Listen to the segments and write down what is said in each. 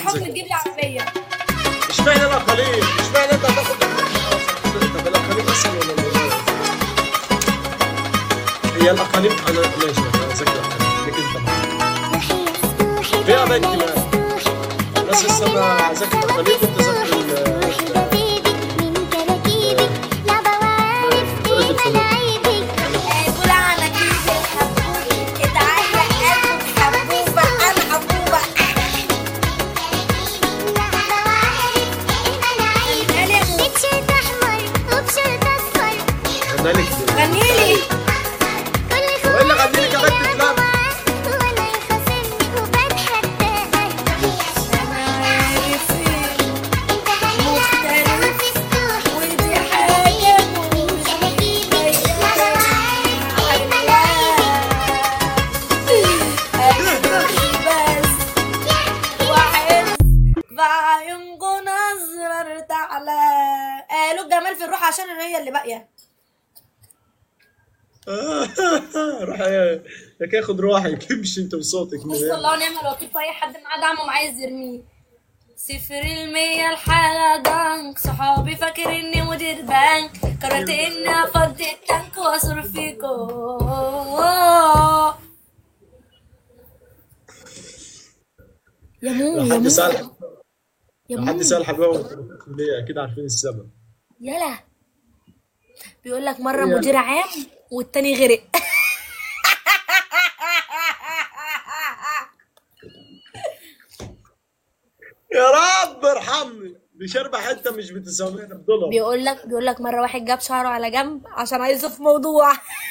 حكم تجيب لي عربيه اشمعنى الاقاليم؟ اشمعنى انت هتاخد طب الاقاليم اسهل ولا المدارس؟ هي الاقاليم انا ماشي انا ذاكر الاقاليم لكن انت معاك فيها بنت بقى بس السنة ذاكر الاقاليم وانت ذاكر ال- قول عنك ايدي الحبوب اتعلق قلبك حبوبه انا حبوبه غنى لك غني لي وإلا غني لك يا بنت فلان. انا عارف إيه مختلف ودي حاجه مش بس واحد بعيونكم نظرة تعالى قالوا الجمال في الروح عشان هي اللي باقيه روح يا يا كده خد روحك امشي انت وصوتك من بص هنا. الله ونعم الوكيل في اي حد معاه دعم وعايز يرميه صفر المية الحالة ضنك صحابي فاكر اني مدير بنك قررت اني افضي التانك واصرف فيكو يا مو لو يا حد مو سأل يا لو حد مو سأل حبايبه في الكلية أكيد عارفين السبب يلا بيقول لك مرة يلا. مدير عام والتاني غرق يا رب ارحمني دي شربة حتة مش ب 900 دولار بيقول لك بيقول لك مرة واحد جاب شعره على جنب عشان عايزه في موضوع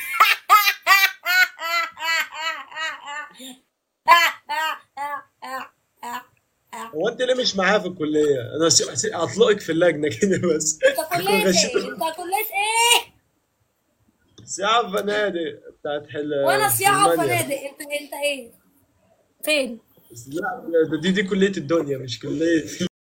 هو أنت ليه مش معاه في الكلية؟ أنا س- س- هطلقك في اللجنة كده بس انت كلية ايه؟ انت كلية ايه؟ سياحة فنادق بتاعت حل وانا صياعة ألمانيا. وفنادق انت انت ايه؟ فين؟ لا ده- دي دي كلية الدنيا مش كلية